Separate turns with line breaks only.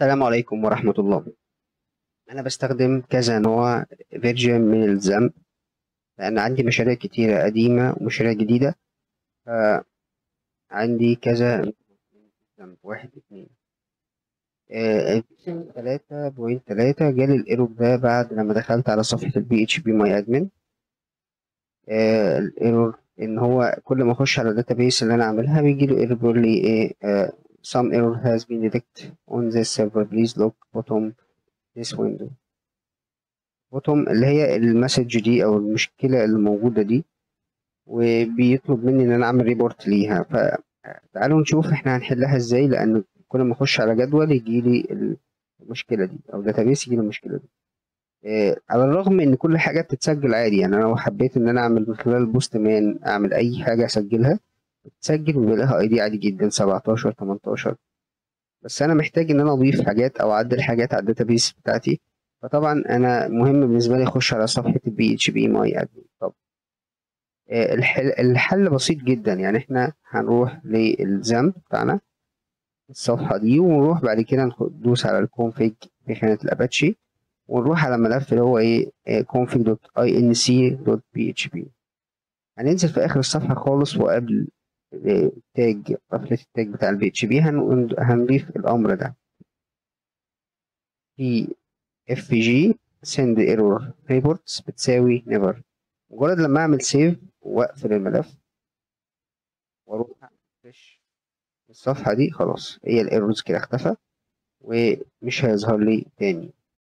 السلام عليكم ورحمة الله أنا بستخدم كذا نوع فيرجن من الزمب لأن عندي مشاريع كتيرة قديمة ومشاريع جديدة فعندي كذا ذنب واحد اتنين تلاتة بوينت تلاتة جالي الايرور ده بعد لما دخلت على صفحة البي اتش بي ماي ادمن الايرور ان هو كل ما اخش على الداتابيس اللي انا عاملها بيجي له ايرور بيقول لي ايه آه، some error has been detected on this server please look bottom this window bottom اللي هي المسج دي او المشكلة اللي موجودة دي وبيطلب مني ان انا اعمل ريبورت ليها فتعالوا نشوف احنا هنحلها ازاي لان كل ما اخش على جدول يجي لي المشكلة دي او داتابيس يجي لي المشكلة دي آه، على الرغم ان كل حاجة بتتسجل عادي يعني انا لو حبيت ان انا اعمل من خلال البوست مان اعمل اي حاجة اسجلها بتسجل ويبقى لها اي دي عادي جدا 17 18 بس انا محتاج ان انا اضيف حاجات او اعدل حاجات على الداتابيس بتاعتي فطبعا انا مهم بالنسبه لي اخش على صفحه البي اتش بي ماي ادمن طب آه، الحل, الحل بسيط جدا يعني احنا هنروح للزمب بتاعنا الصفحه دي ونروح بعد كده ندوس على الكونفيج في خانه الاباتشي ونروح على الملف اللي هو ايه config.inc.php هننزل في اخر الصفحه خالص وقبل تاج قفلة التاج بتاع البي اتش بي هنضيف الأمر ده في اف جي send error reports بتساوي never مجرد لما أعمل سيف وأقفل الملف وأروح أفرش الصفحة دي خلاص هي الايرورز كده اختفى ومش هيظهر لي تاني